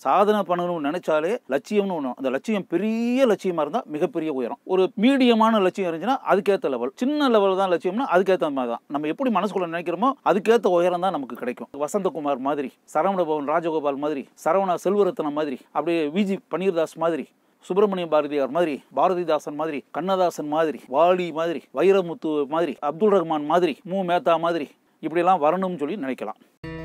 சாதனை பண்ணணும்னு நினைச்சாலே லட்சியம்னு ஒன்று அந்த லட்சியம் பெரிய லட்சியமா இருந்தால் மிகப்பெரிய உயரம் ஒரு மீடியமான லட்சியம் இருந்துச்சுன்னா அதுக்கேற்ற லெவல் சின்ன லெவல் தான் லட்சியம்னா அதுக்கேற்ற மாதிரி தான் நம்ம எப்படி மனசுக்குள்ள நினைக்கிறோமோ அதுக்கேற்ற உயரம் தான் நமக்கு கிடைக்கும் வசந்தகுமார் மாதிரி சரவண பவன் ராஜகோபால் மாதிரி சரவணா செல்வரத்னம் மாதிரி அப்படியே விஜி பன்னீர்தாஸ் மாதிரி சுப்பிரமணிய பாரதியார் மாதிரி பாரதிதாசன் மாதிரி கண்ணதாசன் மாதிரி வாலி மாதிரி வைரமுத்து மாதிரி அப்துல் ரஹ்மான் மாதிரி மு மேத்தா மாதிரி இப்படியெல்லாம் வரணும்னு சொல்லி நினைக்கலாம்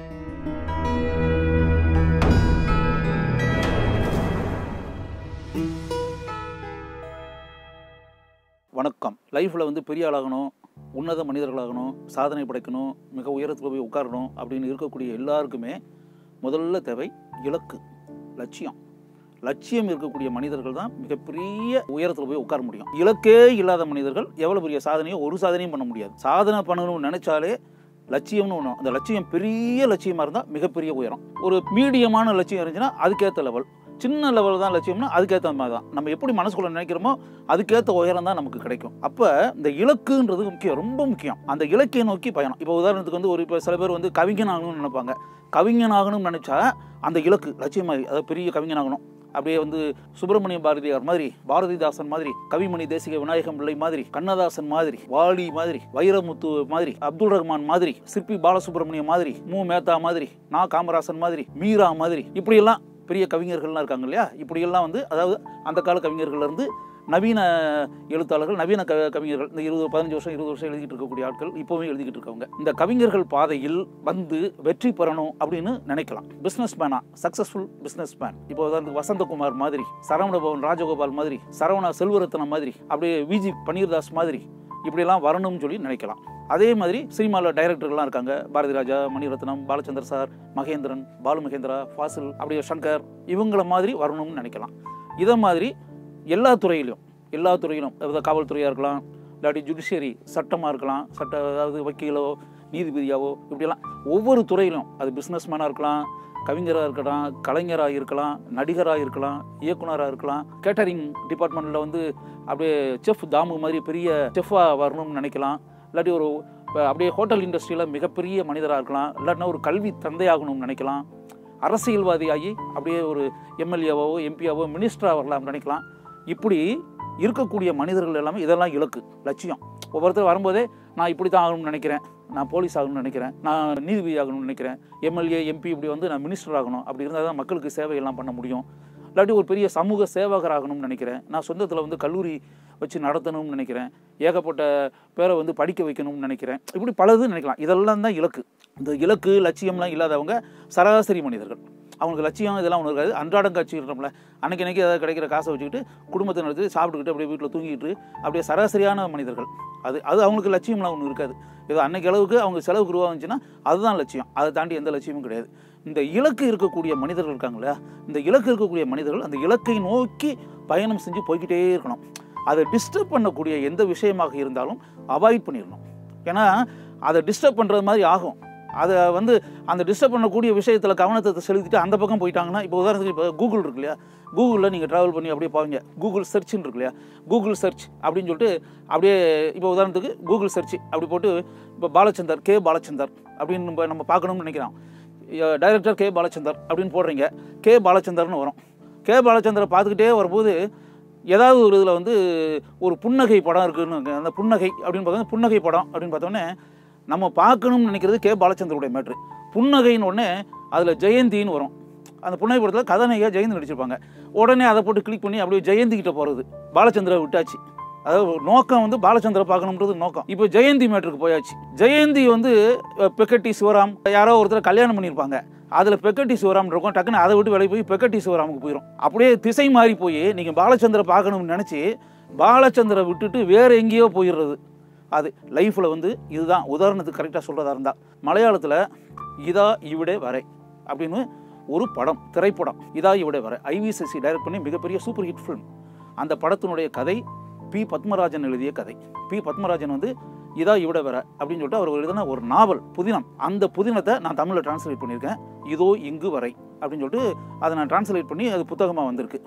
வணக்கம் லைஃப்பில் வந்து பெரிய ஆளாகணும் உன்னத மனிதர்களாகணும் சாதனை படைக்கணும் மிக உயரத்தில் போய் உட்காரணும் அப்படின்னு இருக்கக்கூடிய எல்லாருக்குமே முதல்ல தேவை இலக்கு லட்சியம் லட்சியம் இருக்கக்கூடிய மனிதர்கள் தான் மிகப்பெரிய உயரத்தில் போய் உட்கார முடியும் இலக்கே இல்லாத மனிதர்கள் எவ்வளோ பெரிய சாதனையோ ஒரு சாதனையும் பண்ண முடியாது சாதனை பண்ணணும்னு நினைச்சாலே லட்சியம்னு ஒன்று அந்த லட்சியம் பெரிய லட்சியமாக இருந்தால் மிகப்பெரிய உயரம் ஒரு மீடியமான லட்சியம் இருந்துச்சுன்னா அதுக்கேற்ற லெவல் சின்ன லெவல் தான் லட்சியம்னா அதுக்கேற்ற மாதிரி தான் நம்ம எப்படி மனசுக்குள்ள நினைக்கிறோமோ அதுக்கேற்ற உயரம் தான் நமக்கு கிடைக்கும் அப்போ இந்த இலக்குன்றது முக்கியம் ரொம்ப முக்கியம் அந்த இலக்கை நோக்கி பயணம் இப்போ உதாரணத்துக்கு வந்து ஒரு இப்போ சில பேர் வந்து கவிஞன் ஆகணும்னு நினைப்பாங்க கவிஞன் ஆகணும்னு நினச்சா அந்த இலக்கு லட்சியம் மாதிரி அதாவது பெரிய கவிஞன் ஆகணும் அப்படியே வந்து சுப்பிரமணிய பாரதியார் மாதிரி பாரதிதாசன் மாதிரி கவிமணி தேசிக விநாயகம் பிள்ளை மாதிரி கண்ணதாசன் மாதிரி வாலி மாதிரி வைரமுத்து மாதிரி அப்துல் ரஹ்மான் மாதிரி சிற்பி பாலசுப்ரமணியம் மாதிரி மு மேத்தா மாதிரி நா காமராசன் மாதிரி மீரா மாதிரி இப்படியெல்லாம் பெரிய கவிஞர்கள்லாம் இருக்காங்க இல்லையா இப்படியெல்லாம் வந்து அதாவது அந்த கால கவிஞர்கள்ல இருந்து நவீன எழுத்தாளர்கள் நவீன க கவிஞர்கள் இந்த இருபது பதினஞ்சு வருஷம் இருபது வருஷம் எழுதிட்டு இருக்கக்கூடிய ஆட்கள் இப்போவும் எழுதிக்கிட்டு இருக்கவங்க இந்த கவிஞர்கள் பாதையில் வந்து வெற்றி பெறணும் அப்படின்னு நினைக்கலாம் பிஸ்னஸ் மேனா சக்சஸ்ஃபுல் பிஸ்னஸ் மேன் இப்போ உதாரணத்துக்கு வசந்தகுமார் மாதிரி சரவண பவன் ராஜகோபால் மாதிரி சரவணா செல்வரத்னம் மாதிரி அப்படியே விஜி பன்னீர்தாஸ் மாதிரி இப்படியெல்லாம் வரணும்னு சொல்லி நினைக்கலாம் அதே மாதிரி சினிமாவில் டைரக்டர்கள்லாம் இருக்காங்க பாரதி ராஜா மணிரத்னம் பாலச்சந்தர் சார் மகேந்திரன் பாலு மகேந்திரா ஃபாசில் அப்படியே சங்கர் இவங்கள மாதிரி வரணும்னு நினைக்கலாம் இதை மாதிரி எல்லா துறையிலும் எல்லா துறையிலும் அதாவது காவல்துறையாக இருக்கலாம் இல்லாட்டி ஜுடிஷியரி சட்டமாக இருக்கலாம் சட்ட அதாவது வக்கீலோ நீதிபதியாவோ இப்படியெல்லாம் ஒவ்வொரு துறையிலும் அது பிஸ்னஸ்மேனாக இருக்கலாம் கவிஞராக இருக்கலாம் கலைஞராக இருக்கலாம் நடிகராக இருக்கலாம் இயக்குனராக இருக்கலாம் கேட்டரிங் டிபார்ட்மெண்ட்டில் வந்து அப்படியே செஃப் தாமு மாதிரி பெரிய செஃப்பாக வரணும்னு நினைக்கலாம் இல்லாட்டி ஒரு இப்போ அப்படியே ஹோட்டல் இண்டஸ்ட்ரியில் மிகப்பெரிய மனிதராக இருக்கலாம் இல்லாட்டினா ஒரு கல்வி தந்தையாகணும்னு நினைக்கலாம் அரசியல்வாதியாகி அப்படியே ஒரு எம்எல்ஏவோ எம்பியாவோ மினிஸ்டராக வரலாம் நினைக்கலாம் இப்படி இருக்கக்கூடிய மனிதர்கள் எல்லாமே இதெல்லாம் இலக்கு லட்சியம் ஒவ்வொருத்தர் வரும்போதே நான் இப்படி தான் ஆகணும்னு நினைக்கிறேன் நான் போலீஸ் ஆகணும்னு நினைக்கிறேன் நான் நீதிபதி ஆகணும்னு நினைக்கிறேன் எம்எல்ஏ எம்பி இப்படி வந்து நான் மினிஸ்டர் ஆகணும் அப்படி இருந்தால் தான் மக்களுக்கு சேவையெல்லாம் பண்ண முடியும் இல்லாட்டி ஒரு பெரிய சமூக சேவகர் ஆகணும்னு நினைக்கிறேன் நான் சொந்தத்தில் வந்து கல்லூரி வச்சு நடத்தணும்னு நினைக்கிறேன் ஏகப்பட்ட பேரை வந்து படிக்க வைக்கணும்னு நினைக்கிறேன் இப்படி பலது நினைக்கலாம் இதெல்லாம் தான் இலக்கு இந்த இலக்கு லட்சியம்லாம் இல்லாதவங்க சராசரி மனிதர்கள் அவங்களுக்கு லட்சியம் இதெல்லாம் ஒன்று இருக்காது அன்றாடம் காட்சிக்கிறோம்ல அன்னைக்கு அன்னைக்கு ஏதாவது கிடைக்கிற காசை வச்சுக்கிட்டு குடும்பத்தை நடத்தி சாப்பிட்டுக்கிட்டு அப்படியே வீட்டில் தூங்கிட்டு அப்படியே சராசரியான மனிதர்கள் அது அது அவங்களுக்கு லட்சியம்லாம் ஒன்று இருக்காது ஏதோ அன்னைக்கு அளவுக்கு அவங்க செலவுக்கு ரூபா வந்துச்சுன்னா அதுதான் லட்சியம் அதை தாண்டி எந்த லட்சியமும் கிடையாது இந்த இலக்கு இருக்கக்கூடிய மனிதர்கள் இருக்காங்களே இந்த இலக்கு இருக்கக்கூடிய மனிதர்கள் அந்த இலக்கை நோக்கி பயணம் செஞ்சு போய்கிட்டே இருக்கணும் அதை டிஸ்டர்ப் பண்ணக்கூடிய எந்த விஷயமாக இருந்தாலும் அவாய்ட் பண்ணிடணும் ஏன்னா அதை டிஸ்டர்ப் பண்ணுறது மாதிரி ஆகும் அதை வந்து அந்த டிஸ்டர்ப் பண்ணக்கூடிய விஷயத்தில் கவனத்தை செலுத்திட்டு அந்த பக்கம் போயிட்டாங்கன்னா இப்போ உதாரணத்துக்கு இப்போ கூகுள் இருக்கு இல்லையா கூகுளில் நீங்கள் ட்ராவல் பண்ணி அப்படியே போவீங்க கூகுள் சர்ச்னு இருக்கு இல்லையா கூகுள் சர்ச் அப்படின்னு சொல்லிட்டு அப்படியே இப்போ உதாரணத்துக்கு கூகுள் சர்ச் அப்படி போட்டு இப்போ பாலச்சந்தர் கே பாலச்சந்தர் அப்படின்னு நம்ம நம்ம பார்க்கணும்னு நினைக்கிறோம் டைரக்டர் கே பாலச்சந்தர் அப்படின்னு போடுறீங்க கே பாலச்சந்தர்னு வரும் கே பாலச்சந்தரை பார்த்துக்கிட்டே வரும்போது ஏதாவது ஒரு இதில் வந்து ஒரு புன்னகை படம் இருக்குன்னு அந்த புன்னகை அப்படின்னு பார்த்தா புன்னகை படம் அப்படின்னு பார்த்தோன்னே நம்ம பார்க்கணும்னு நினைக்கிறது கே பாலச்சந்தருடைய மேட்ரு புன்னகைன்னு உடனே அதில் ஜெயந்தின்னு வரும் அந்த புன்னகை படத்தில் கதாநாயகியாக ஜெயந்தி நடிச்சிருப்பாங்க உடனே அதை போட்டு கிளிக் பண்ணி அப்படியே ஜெயந்தி கிட்ட போகிறது பாலச்சந்திர விட்டாச்சு அதாவது ஒரு நோக்கம் வந்து பாலச்சந்திர பார்க்கணுன்றது நோக்கம் இப்போ ஜெயந்தி மேட்டருக்கு போயாச்சு ஜெயந்தி வந்து அஹ், பெக்கட்டி சிவராம் யாரோ ஒருத்தர் கல்யாணம் பண்ணியிருப்பாங்க அதில் பெக்கட்டி சிவராம் இருக்கும் டக்குன்னு அதை விட்டு வெளியே போய் பெக்கட்டி சிவராமுக்கு போயிடும் அப்படியே திசை மாறி போய் நீங்கள் பாலச்சந்திர பார்க்கணும்னு நினச்சி பாலச்சந்திர விட்டுட்டு வேற எங்கேயோ போயிடுறது அது லைஃப்பில் வந்து இதுதான் உதாரணத்துக்கு கரெக்டாக சொல்கிறதா இருந்தால் மலையாளத்தில் இதா இவிடே வரை அப்படின்னு ஒரு படம் திரைப்படம் இதா இவிடே வரை ஐவிசிசி டைரக்ட் பண்ணி மிகப்பெரிய சூப்பர் ஹிட் ஃபிலிம் அந்த படத்தினுடைய கதை பி பத்மராஜன் எழுதிய கதை பி பத்மராஜன் வந்து இதா இவிட வர அப்படின்னு சொல்லிட்டு அவர் எழுதின ஒரு நாவல் புதினம் அந்த புதினத்தை நான் தமிழில் டிரான்ஸ்லேட் பண்ணியிருக்கேன் இதோ இங்கு வரை அப்படின்னு சொல்லிட்டு அதை நான் டிரான்ஸ்லேட் பண்ணி அது புத்தகமாக வந்திருக்கு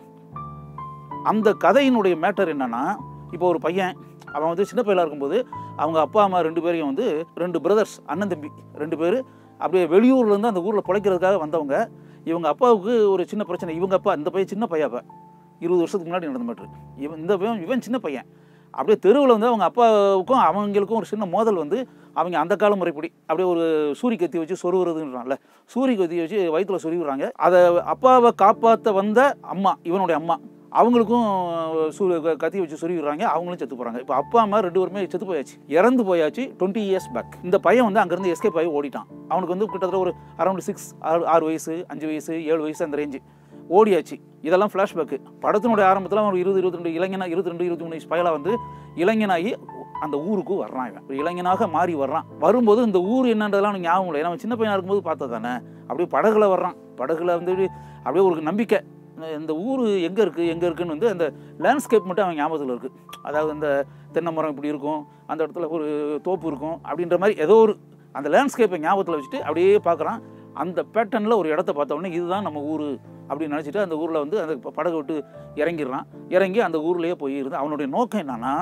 அந்த கதையினுடைய மேட்டர் என்னன்னா இப்போ ஒரு பையன் அவன் வந்து சின்ன பையலாக இருக்கும்போது அவங்க அப்பா அம்மா ரெண்டு பேரையும் வந்து ரெண்டு பிரதர்ஸ் அண்ணன் தம்பி ரெண்டு பேர் அப்படியே வெளியூர்லேருந்து அந்த ஊரில் பிழைக்கிறதுக்காக வந்தவங்க இவங்க அப்பாவுக்கு ஒரு சின்ன பிரச்சனை இவங்க அப்பா இந்த பையன் சின்ன பையன் அப்போ இருபது வருஷத்துக்கு முன்னாடி நடந்த மேட்ரு இவன் இந்த பையன் இவன் சின்ன பையன் அப்படியே தெருவில் வந்து அவங்க அப்பாவுக்கும் அவங்களுக்கும் ஒரு சின்ன மோதல் வந்து அவங்க அந்த கால முறைப்படி அப்படியே ஒரு சூரி கத்தி வச்சு சொருவுறதுன்றான்ல சூரி கத்தி வச்சு வயிற்றுல சொருவிடுறாங்க அதை அப்பாவை காப்பாற்ற வந்த அம்மா இவனுடைய அம்மா அவங்களுக்கும் சூ கத்தி வச்சு சொருவிடுறாங்க அவங்களும் செத்து போகிறாங்க இப்போ அப்பா அம்மா ரெண்டு பேருமே செத்து போயாச்சு இறந்து போயாச்சு டுவெண்ட்டி இயர்ஸ் பேக் இந்த பையன் வந்து அங்கேருந்து எஸ்கேப் ஆகி ஓடிட்டான் அவனுக்கு வந்து கிட்டத்தட்ட ஒரு அரௌண்ட் சிக்ஸ் ஆறு ஆறு வயசு அஞ்சு வயசு ஏழு வயசு அந்த ரேஞ்சு ஓடியாச்சு இதெல்லாம் ஃப்ளாஷ்பேக்கு படத்தினுடைய ஆரம்பத்தில் அவன் ஒரு இருபது இருபத்தி ரெண்டு இளைஞனா இருபத்தி ரெண்டு இருபத்தி மூணு வயசு பயலாக வந்து இளைஞனாகி அந்த ஊருக்கு வர்றான் இவன் ஒரு இளைஞனாக மாறி வர்றான் வரும்போது இந்த ஊர் என்னன்றதெல்லாம் அவனுக்கு ஞாபகம் இல்லை ஏன்னா அவன் சின்ன பையனாக இருக்கும்போது பார்த்தது தானே அப்படியே படகுல வர்றான் படகுல வந்து அப்படியே ஒரு நம்பிக்கை இந்த ஊர் எங்கே இருக்குது எங்கே இருக்குன்னு வந்து அந்த லேண்ட்ஸ்கேப் மட்டும் அவன் ஞாபகத்தில் இருக்குது அதாவது இந்த தென்னை மரம் இப்படி இருக்கும் அந்த இடத்துல ஒரு தோப்பு இருக்கும் அப்படின்ற மாதிரி ஏதோ ஒரு அந்த லேண்ட்ஸ்கேப்பை ஞாபகத்தில் வச்சுட்டு அப்படியே பார்க்குறான் அந்த பேட்டர்னில் ஒரு இடத்த பார்த்த உடனே இதுதான் நம்ம ஊர் அப்படின்னு நினச்சிட்டு அந்த ஊரில் வந்து அந்த ப- படகை விட்டு இறங்கிடுறான் இறங்கி அந்த ஊர்லேயே போய் இருந்து அவனுடைய நோக்கம் என்னன்னா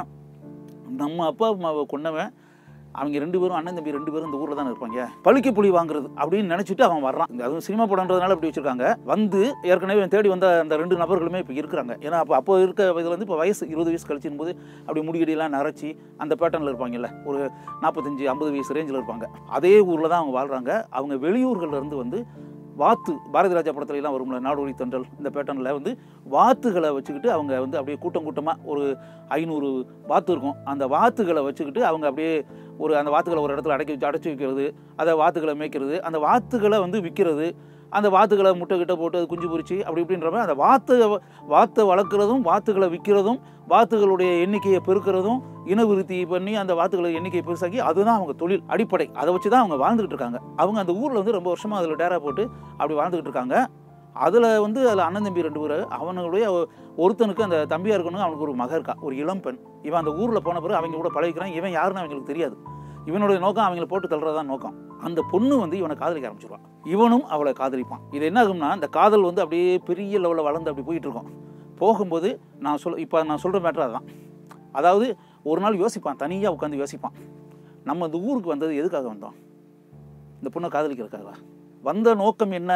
நம்ம அப்பா அம்மாவை கொன்னவன் அவங்க ரெண்டு பேரும் அண்ணன் தம்பி ரெண்டு பேரும் இந்த ஊரில் தானே இருப்பாங்க பழுக்கி புலி வாங்குறது அப்படின்னு நினச்சிட்டு அவன் வர்றான் இந்த அதுவும் சினிமா படம்ன்றதுனால இப்படி வச்சிருக்காங்க வந்து ஏற்கனவே இவன் தேடி வந்த அந்த ரெண்டு நபர்களுமே இப்போ இருக்கிறாங்க ஏன்னா அப்போ அப்போ இருக்க இதில் வந்து இப்போ வயசு இருபது வயசு கழிச்சின் போது அப்படி முடியடியெல்லாம் நரைச்சி அந்த பேட்டர்னில் இருப்பாங்கல்ல ஒரு நாற்பத்தஞ்சு ஐம்பது வயசு ரேஞ்சில் இருப்பாங்க அதே ஊரில் தான் அவங்க வாழ்கிறாங்க அவங்க வெளியூர்கள்ல இருந்து வந்து வாத்து பாரதி ராஜா படத்துல எல்லாம் வரும்ல நாடோடி தென்றல் இந்த பேட்டர்னில் வந்து வாத்துகளை வச்சுக்கிட்டு அவங்க வந்து அப்படியே கூட்டம் கூட்டமாக ஒரு ஐநூறு வாத்து இருக்கும் அந்த வாத்துகளை வச்சுக்கிட்டு அவங்க அப்படியே ஒரு அந்த வாத்துகளை ஒரு இடத்துல அடக்கி வச்சு அடைச்சி வைக்கிறது அதை வாத்துகளை மேய்க்கிறது அந்த வாத்துகளை வந்து விற்கிறது அந்த வாத்துகளை முட்டை கிட்ட போட்டு அது குஞ்சு பொரிச்சு அப்படி இப்படின்ற மாதிரி அந்த வாத்து வாத்தை வளர்க்குறதும் வாத்துகளை விற்கிறதும் வாத்துகளுடைய எண்ணிக்கையை பெருக்கிறதும் இனவிருத்தி பண்ணி அந்த வாத்துகளை எண்ணிக்கையை பெருசாக்கி அதுதான் அவங்க தொழில் அடிப்படை அதை வச்சு தான் அவங்க வாழ்ந்துகிட்டு இருக்காங்க அவங்க அந்த ஊரில் வந்து ரொம்ப வருஷமாக அதில் டேரா போட்டு அப்படி வாழ்ந்துகிட்டு இருக்காங்க அதில் வந்து அதில் அண்ணன் தம்பி ரெண்டு பேர் அவனுடைய ஒருத்தனுக்கு அந்த தம்பியாக இருக்கணும் அவனுக்கு ஒரு மக இருக்கா ஒரு இளம் பெண் இவன் அந்த ஊரில் போன பிறகு அவங்க கூட பழகிக்கிறான் இவன் யாருன்னு அவங்களுக்கு தெரியாது இவனுடைய நோக்கம் அவங்கள போட்டு தள்ளுறதான் நோக்கம் அந்த பொண்ணு வந்து இவனை காதலிக்க ஆரம்பிச்சிருவான் இவனும் அவளை காதலிப்பான் இது என்ன ஆகும்னா இந்த காதல் வந்து அப்படியே பெரிய லெவலில் வளர்ந்து அப்படி போயிட்டு இருக்கும் போகும்போது நான் சொல் இப்போ நான் சொல்கிற மேட்ரு அதுதான் அதாவது ஒரு நாள் யோசிப்பான் தனியாக உட்காந்து யோசிப்பான் நம்ம இந்த ஊருக்கு வந்தது எதுக்காக வந்தோம் இந்த பொண்ணை காதலிக்கிறதுக்காக வந்த நோக்கம் என்ன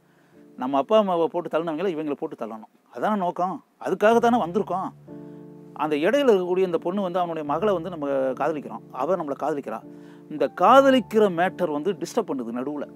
நம்ம அப்பா அம்மாவை போட்டு தள்ளினவங்கள இவங்களை போட்டு தள்ளணும் அதான நோக்கம் அதுக்காக தானே வந்திருக்கோம் அந்த இடையில இருக்கக்கூடிய இந்த பொண்ணு வந்து அவனுடைய மகளை வந்து நம்ம காதலிக்கிறோம் அவன் நம்மளை காதலிக்கிறா இந்த காதலிக்கிற மேட்டர் வந்து டிஸ்டர்ப் பண்ணுது நடுவில்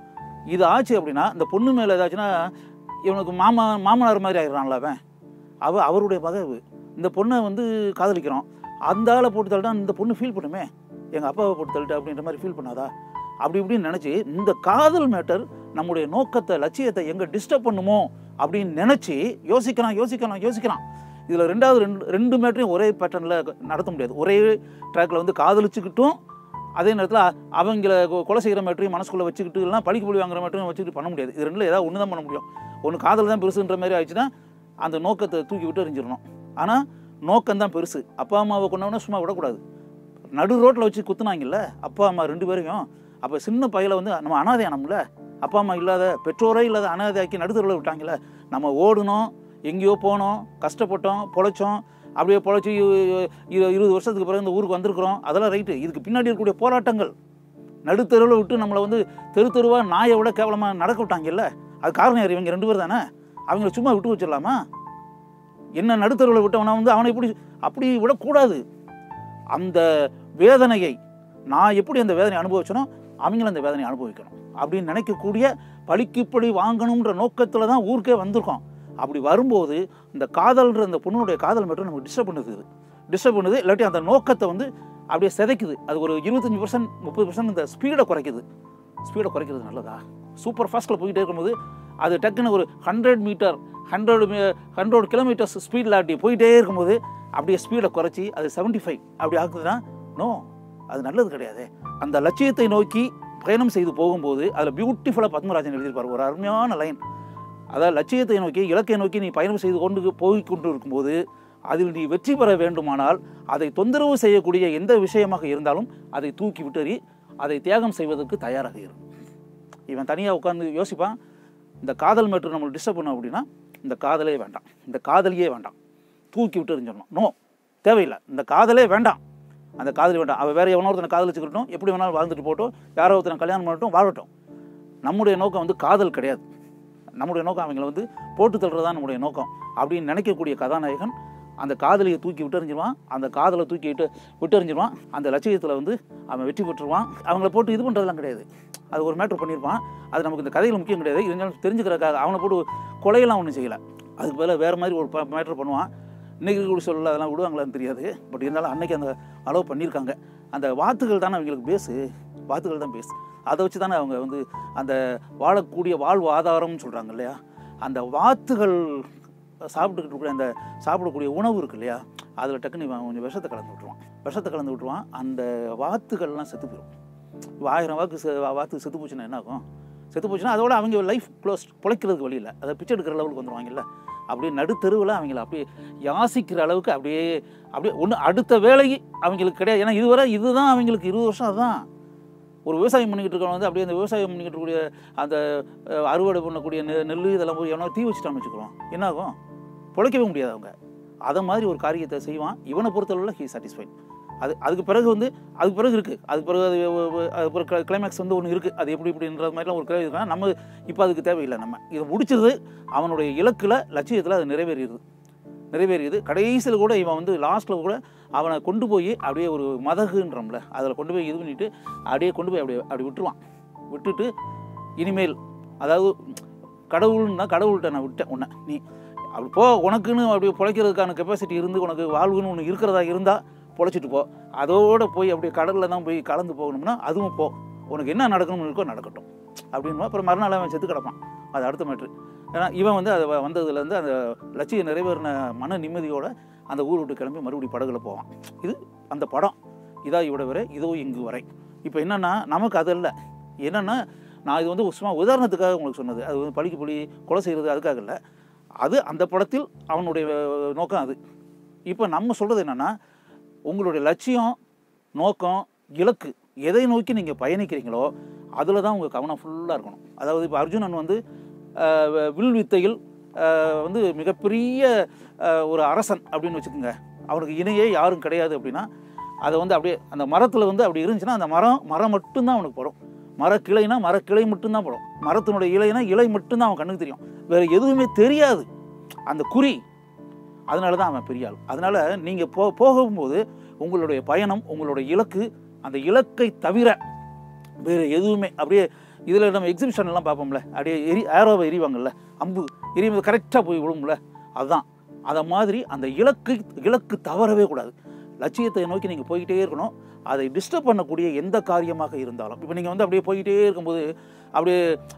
இது ஆச்சு அப்படின்னா இந்த பொண்ணு மேலே ஏதாச்சுன்னா இவனுக்கு மாமா மாமனார் மாதிரி ஆயிடுறான்ல அவன் அவ அவருடைய மக இவ. இந்த பொண்ணை வந்து காதலிக்கிறோம் அந்த ஆளை போட்டு தள்ளிட்டா இந்த பொண்ணு ஃபீல் பண்ணுமே எங்கள் அப்பாவை போட்டு தள்ளிட்டு அப்படின்ற மாதிரி ஃபீல் பண்ணாதா அப்படி இப்படின்னு நினச்சி இந்த காதல் மேட்டர் நம்முடைய நோக்கத்தை லட்சியத்தை எங்கே டிஸ்டர்ப் பண்ணுமோ அப்படின்னு நினச்சி யோசிக்கிறான் யோசிக்கிறான் யோசிக்கிறான் இதில் ரெண்டாவது ரெண்டு ரெண்டு மேட்டரையும் ஒரே பேட்டர்னில் நடத்த முடியாது ஒரே ட்ராக்கில் வந்து காதலிச்சுக்கிட்டும் அதே நேரத்தில் அவங்கள கொ- கொலை செய்கிற மேட்டரையும் மனசுக்குள்ளே வச்சுக்கிட்டு இல்லைனா படிக்க புள்ளி வாங்குற மேட்டரையும் வச்சுக்கிட்டு பண்ண முடியாது இது ரெண்டில் ஏதாவது ஒன்று தான் பண்ண முடியும் ஒன்று காதல் தான் பெருசுன்ற மாதிரி ஆயிடுச்சுன்னா அந்த நோக்கத்தை தூக்கி விட்டு எறிஞ்சிடணும் ஆனால் நோக்கம் தான் பெருசு அப்பா அம்மாவை கொண்டவன சும்மா விடக்கூடாது நடு ரோட்டில் வச்சு குத்துனாங்கல்ல அப்பா அம்மா ரெண்டு பேரையும் அப்போ சின்ன பையில வந்து நம்ம அனாதையானோம்ல அப்பா அம்மா இல்லாத பெற்றோரே இல்லாத அனாதையாக்கி நடுத்தருவில் விட்டாங்கல்ல நம்ம ஓடணும் எங்கேயோ போனோம் கஷ்டப்பட்டோம் பொழைச்சோம் அப்படியே பொழைச்சி இ- இ- இருபது வருஷத்துக்கு பிறகு இந்த ஊருக்கு வந்திருக்கிறோம் அதெல்லாம் ரைட்டு இதுக்கு பின்னாடி இருக்கக்கூடிய போராட்டங்கள் நடுத்தருவில் விட்டு நம்மளை வந்து தெரு தெருவாக நாயை விட கேவலமாக நடக்க விட்டாங்கல்ல அது காரணம் யார் இவங்க ரெண்டு பேர் தானே அவங்கள சும்மா விட்டு வச்சிடலாமா என்ன நடுத்தருவில் விட்டவனா வந்து அவனை இப்படி அப்படி விடக்கூடாது அந்த வேதனையை நான் எப்படி அந்த வேதனை அனுபவிச்சனோ அவங்களும் அந்த வேதனையை அனுபவிக்கணும் அப்படின்னு நினைக்கக்கூடிய பழிக்குப்படி வாங்கணுன்ற நோக்கத்தில் தான் ஊருக்கே வந்திருக்கோம் அப்படி வரும்போது இந்த காதல்ன்ற அந்த பொண்ணுடைய காதல் மட்டும் நமக்கு டிஸ்டர்ப் பண்ணுது இது டிஸ்டர்ப் பண்ணுது இல்லாட்டி அந்த நோக்கத்தை வந்து அப்படியே சிதைக்குது அது ஒரு இருபத்தஞ்சி பர்சன்ட் முப்பது பர்சன்ட் இந்த ஸ்பீடை குறைக்குது ஸ்பீடை குறைக்கிறது நல்லதா சூப்பர் ஃபாஸ்ட்டில் போயிட்டே இருக்கும்போது அது டக்குன்னு ஒரு hundred metre hundred hundred kilometres ஸ்பீடில் அப்படி போயிட்டே இருக்கும்போது அப்படியே ஸ்பீடை குறைச்சி அது 75 ஃபைவ் அப்படி ஆகுதுன்னா நோ அது நல்லது கிடையாது அந்த லட்சியத்தை நோக்கி பயணம் செய்து போகும்போது அதில் பியூட்டிஃபுல்லாக பத்மராஜன் எழுதியிருப்பார் ஒரு அருமையான லைன் அதாவது லட்சியத்தை நோக்கி இலக்கை நோக்கி நீ பயணம் செய்து கொண்டு போய் கொண்டு இருக்கும்போது அதில் நீ வெற்றி பெற வேண்டுமானால் அதை தொந்தரவு செய்யக்கூடிய எந்த விஷயமாக இருந்தாலும் அதை தூக்கி விட்டறி அதை தியாகம் செய்வதற்கு தயாராக இரு இவன் தனியாக உட்காந்து யோசிப்பான் இந்த காதல் மேட்ரு நம்மளுக்கு டிஸ்டர்ப் பண்ணோம் அப்படின்னா இந்த காதலே வேண்டாம் இந்த காதலியே வேண்டாம் தூக்கி விட்டு எறிஞ்சிடணும் நோ தேவையில்லை இந்த காதலே வேண்டாம் அந்த காதலி வேண்டாம் அவள் வேற எவனோ ஒருத்தனை காதலிச்சுக்கிட்டோம் எப்படி வேணாலும் வாழ்ந்துட்டு போட்டோம் யாரோ ஒருத்தனை கல்யாணம் பண்ணட்டும் வாழட்டும் நம்முடைய நோக்கம் வந்து காதல் கிடையாது நம்முடைய நோக்கம் அவங்கள வந்து போட்டு தள்ளுறது தான் நம்முடைய நோக்கம் அப்படின்னு நினைக்கக்கூடிய கதாநாயகன் அந்த காதலியை தூக்கி விட்டெறிஞ்சிருவான் அந்த காதலை தூக்கி விட்டு விட்டெறிஞ்சிருவான் அந்த லட்சியத்தில் வந்து அவன் வெற்றி பெற்றுருவான் அவங்கள போட்டு இது பண்ணுறதுலாம் கிடையாது அது ஒரு மேட்ரு பண்ணியிருப்பான் அது நமக்கு இந்த கதையில் முக்கியம் கிடையாது இருந்தாலும் தெரிஞ்சுக்கிறக்காக அவனை போட்டு கொலையெல்லாம் ஒன்றும் செய்யலை அதுக்கு பதிலாக வேறு மாதிரி ஒரு மேட்ரு பண்ணுவான் இன்றைக்கி கூட சொல்ல அதெல்லாம் விடுவாங்களான்னு தெரியாது பட் இருந்தாலும் அன்னைக்கு அந்த அலோவ் பண்ணியிருக்காங்க அந்த வாத்துகள் தானே அவங்களுக்கு பேஸு வாத்துகள் தான் பேஸ் அதை வச்சு தானே அவங்க வந்து அந்த வாழக்கூடிய வாழ்வு ஆதாரம்னு சொல்கிறாங்க இல்லையா அந்த வாத்துகள் சாப்பிட்டுக்கிட்டு இருக்கக்கூடிய அந்த சாப்பிடக்கூடிய உணவு இருக்கு இல்லையா அதில் டக்குன்னு இவன் கொஞ்சம் விஷத்தை கலந்து விட்டுருவான் விஷத்தை கலந்து விட்டுருவான் அந்த வாத்துகள்லாம் செத்து போயிடும் இப்போ ஆயிரம் வாக்கு செ- வாத்து செத்து போச்சுன்னா என்ன ஆகும் செத்து போச்சுன்னா அதோட அவங்க லைஃப் க்ளோஸ் பிழைக்கிறதுக்கு வழி இல்லை அதை பிச்சை எடுக்கிற லெவலுக்கு வந்துருவாங்கல்ல அப்படியே நடுத்தெருவில் அவங்கள அப்படியே யாசிக்கிற அளவுக்கு அப்படியே அப்படியே ஒன்று அடுத்த வேலைக்கு அவங்களுக்கு கிடையாது ஏன்னா இதுவரை இதுதான் அவங்களுக்கு இருபது வருஷம் அதுதான் ஒரு விவசாயம் பண்ணிக்கிட்டு இருக்கவங்க வந்து அப்படியே அந்த விவசாயம் பண்ணிக்கிட்டு இருக்கக்கூடிய அந்த அஹ், அறுவடை பண்ணக்கூடிய நெ நெல் இதெல்லாம் போய் எவனோ தீ வச்சுட்டான்னு வச்சுக்கிறோம் என்ன ஆகும் பிழைக்கவே முடியாது அவங்க அதை மாதிரி ஒரு காரியத்தை செய்வான் இவனை பொறுத்தளவில் ஹீ சாட்டிஸ்ஃபைட் அது அதுக்கு பிறகு வந்து அதுக்கு பிறகு இருக்குது அதுக்கு பிறகு அது அதுக்கு பிறகு கிளைமேக்ஸ் வந்து ஒன்று இருக்குது அது எப்படி இப்படின்ற மாதிரிலாம் ஒரு கேள்வி இருக்கா நம்ம இப்போ அதுக்கு தேவையில்லை நம்ம இதை முடிச்சது அவனுடைய இலக்கில் லட்சியத்தில் அது நிறைவேறிடுது நிறைவேறியது கடைசியில் கூட இவன் வந்து லாஸ்ட்டில் கூட அவனை கொண்டு போய் அப்படியே ஒரு மதகுன்றோம்ல அதில் கொண்டு போய் இது பண்ணிட்டு அப்படியே கொண்டு போய் அப்படியே அப்படி விட்டுருவான் விட்டுட்டு இனிமேல் அதாவது கடவுள்னா கடவுள்கிட்ட நான் விட்டேன் உன்னை நீ அப்படி போ உனக்குன்னு அப்படியே பிழைக்கிறதுக்கான கெப்பாசிட்டி இருந்து உனக்கு வாழ்வுன்னு ஒன்று இருக்கிறதா இருந்தால் பொழைச்சிட்டு போ அதோட போய் அப்படியே கடலில் தான் போய் கலந்து போகணும்னா அதுவும் போ உனக்கு என்ன நடக்கணும்னு இருக்கோ நடக்கட்டும் அப்படின்னு அப்புறம் மறுநாள் அவன் செத்து கிடப்பான் அது அடுத்த மேட்ரு ஏன்னா இவன் வந்து அது வந்ததுலேருந்து அந்த லட்சியம் நிறைவேறின மன நிம்மதியோட அந்த ஊர் விட்டு கிளம்பி மறுபடியும் படகுல போவான் இது அந்த படம் இதா இவிட வரை இதோ இங்கு வரை இப்போ என்னென்னா நமக்கு அது இல்லை என்னென்னா நான் இது வந்து சும்மா உதாரணத்துக்காக உங்களுக்கு சொன்னது அது வந்து பழிக்கு பழி கொலை செய்கிறது அதுக்காக இல்லை அது அந்த படத்தில் அவனுடைய நோக்கம் அது இப்போ நம்ம சொல்கிறது என்னென்னா உங்களுடைய லட்சியம் நோக்கம் இலக்கு எதை நோக்கி நீங்கள் பயணிக்கிறீங்களோ அதில் தான் உங்கள் கவனம் ஃபுல்லாக இருக்கணும் அதாவது இப்போ அர்ஜுனன் வந்து ஆஹ், வ- வில் வித்தையில் ஆஹ், வந்து மிகப்பெரிய ஆஹ், ஒரு அரசன் அப்படின்னு வச்சுக்கோங்க அவனுக்கு இணையே யாரும் கிடையாது அப்படின்னா அதை வந்து அப்படியே அந்த மரத்தில் வந்து அப்படி இருந்துச்சுன்னா அந்த மரம் மரம் மட்டும்தான் அவனுக்கு படும் மரக்கிளைனா மரக்கிளை மட்டும்தான் படும் மரத்தினுடைய இலைனா இலை மட்டும்தான் அவன் கண்ணுக்கு தெரியும் வேறு எதுவுமே தெரியாது அந்த குறி அதனால தான் அவன் பெரிய ஆள் அதனால் நீங்கள் போ போகும்போது உங்களுடைய பயணம் உங்களுடைய இலக்கு அந்த இலக்கை தவிர வேறு எதுவுமே அப்படியே இதில் நம்ம எக்ஸிபிஷன் எல்லாம் பார்ப்போம்ல அப்படியே எரி ஏரோவை எரிவாங்கல்ல அம்பு எரியும்போது கரெக்டாக போய் விழும்ல அதுதான் அதை மாதிரி அந்த இலக்கு இலக்கு தவறவே கூடாது லட்சியத்தை நோக்கி நீங்கள் போய்கிட்டே இருக்கணும் அதை டிஸ்டர்ப் பண்ணக்கூடிய எந்த காரியமாக இருந்தாலும் இப்போ நீங்கள் வந்து அப்படியே போய்கிட்டே இருக்கும்போது அப்படியே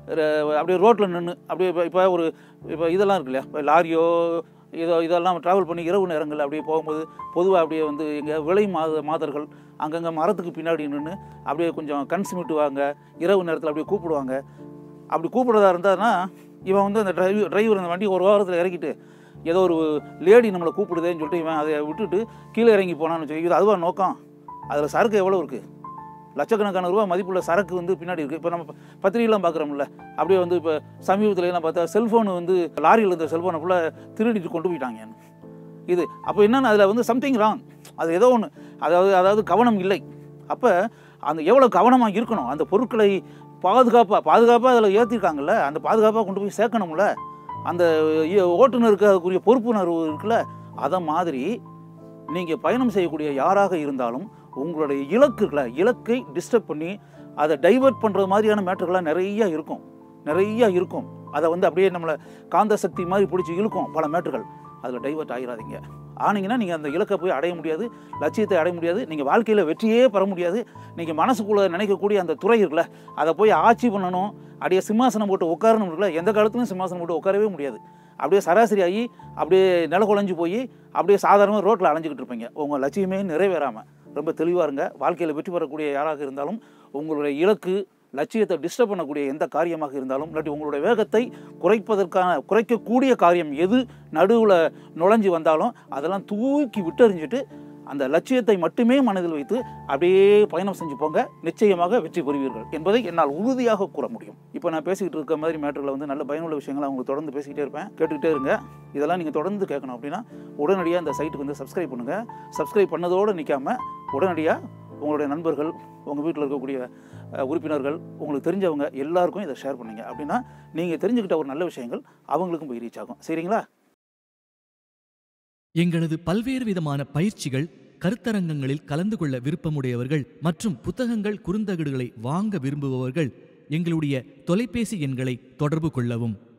ர- அப்படியே ரோட்டில் நின்று அப்படியே இப்போ இப்போ ஒரு இப்போ இதெல்லாம் இருக்கு இல்லையா இப்போ லாரியோ இதோ இதெல்லாம் ட்ராவல் பண்ணி இரவு நேரங்கள் அப்படியே போகும்போது பொதுவாக அப்படியே வந்து இங்கே விலை மாத மாதர்கள் அங்கங்கே மரத்துக்கு பின்னாடி நின்று அப்படியே கொஞ்சம் கண் சிமிட்டுவாங்க இரவு நேரத்தில் அப்படியே கூப்பிடுவாங்க அப்படி கூப்பிடுறதா இருந்தாருன்னா இவன் வந்து அந்த டிரைவர் டிரைவர் அந்த வண்டி ஒரு வாரத்தில் இறக்கிட்டு ஏதோ ஒரு லேடி நம்மளை கூப்பிடுதேன்னு சொல்லிட்டு இவன் அதை விட்டுட்டு கீழே இறங்கி போனான்னு சொல்லி இது அதுவா நோக்கம் அதில் சரக்கு எவ்வளோ இருக்குது லட்சக்கணக்கான ரூபா மதிப்புள்ள சரக்கு வந்து பின்னாடி இருக்குது இப்போ நம்ம பத்திரிகைலாம் பார்க்குறோம்ல அப்படியே வந்து இப்போ சமீபத்துல எல்லாம் பார்த்தா செல்ஃபோன் வந்து லாரியில் இருந்த செல்ஃபோனை ஃபுல்லாக திருடிட்டு கொண்டு போயிட்டாங்க இது அப்போ என்னன்னா அதில் வந்து சம்திங் ராங் அது ஏதோ ஒன்று அதாவது அதாவது கவனம் இல்லை அப்போ அந்த எவ்வளோ கவனமாக இருக்கணும் அந்த பொருட்களை பாதுகாப்பாக பாதுகாப்பாக அதில் ஏற்றிருக்காங்கல்ல அந்த பாதுகாப்பாக கொண்டு போய் சேர்க்கணும்ல அந்த இ- ஓட்டுநருக்கு அதுக்குரிய பொறுப்புணர்வு இருக்குல்ல அதை மாதிரி நீங்கள் பயணம் செய்யக்கூடிய யாராக இருந்தாலும் உங்களுடைய இலக்கு இருக்குல்ல இலக்கை டிஸ்டர்ப் பண்ணி அதை டைவர்ட் பண்ணுறது மாதிரியான மேட்டர்கள்லாம் நிறைய இருக்கும் நிறைய இருக்கும் அதை வந்து அப்படியே நம்மளை காந்த சக்தி மாதிரி பிடிச்சி இழுக்கும் பல மேட்டர்கள் அதில் டைவர்ட் ஆகிடாதீங்க ஆனீங்கன்னா நீங்கள் அந்த இலக்கை போய் அடைய முடியாது லட்சியத்தை அடைய முடியாது நீங்கள் வாழ்க்கையில் வெற்றியே பெற முடியாது நீங்கள் மனசுக்குள்ளே நினைக்கக்கூடிய அந்த துறை இருக்குல்ல அதை போய் ஆட்சி பண்ணணும் அப்படியே சிம்மாசனம் போட்டு உட்காரணும் இருக்குல்ல எந்த காலத்துலையும் சிம்மாசனம் போட்டு உட்காரவே முடியாது அப்படியே சராசரி ஆகி அப்படியே நில குழஞ்சு போய் அப்படியே சாதாரணமாக ரோட்டில் அலைஞ்சிக்கிட்டு இருப்பீங்க உங்கள் லட்சியமே நிறைவேறாமல் ரொம்ப தெளிவாக இருங்க வாழ்க்கையில் வெற்றி பெறக்கூடிய யாராக இருந்தாலும் உங்களுடைய இலக்கு லட்சியத்தை டிஸ்டர்ப் பண்ணக்கூடிய எந்த காரியமாக இருந்தாலும் இல்லாட்டி உங்களுடைய வேகத்தை குறைப்பதற்கான குறைக்கக்கூடிய காரியம் எது நடுவில் நுழைஞ்சு வந்தாலும் அதெல்லாம் தூக்கி விட்டெறிஞ்சிட்டு அந்த லட்சியத்தை மட்டுமே மனதில் வைத்து அப்படியே பயணம் செஞ்சு போங்க நிச்சயமாக வெற்றி பெறுவீர்கள் என்பதை என்னால் உறுதியாக கூற முடியும் இப்போ நான் பேசிக்கிட்டு இருக்க மாதிரி மேட்டர்களை வந்து நல்ல பயனுள்ள விஷயங்களை உங்களுக்கு தொடர்ந்து பேசிக்கிட்டே இருப்பேன் கேட்டுக்கிட்டே இருங்க இதெல்லாம் நீங்கள் தொடர்ந்து கேட்கணும் அப்படின்னா உடனடியாக இந்த சைட்டுக்கு வந்து சப்ஸ்கிரைப் பண்ணுங்கள் சப்ஸ்கிரைப் பண்ணதோடு நிற்காம உடனடியாக உங்களுடைய நண்பர்கள் உங்கள் வீட்டில் இருக்கக்கூடிய அஹ், உறுப்பினர்கள் உங்களுக்கு தெரிஞ்சவங்க எல்லாருக்கும் இதை ஷேர் பண்ணுங்க அப்படின்னா நீங்கள் தெரிஞ்சுக்கிட்ட ஒரு நல்ல விஷயங்கள் அவங்களுக்கும் போய் ரீச் ஆகும் சரிங்களா எங்களது பல்வேறு விதமான பயிற்சிகள் கருத்தரங்கங்களில் கலந்து கொள்ள விருப்பமுடையவர்கள் மற்றும் புத்தகங்கள் குறுந்தகடுகளை வாங்க விரும்புபவர்கள் எங்களுடைய தொலைபேசி எண்களை தொடர்பு கொள்ளவும்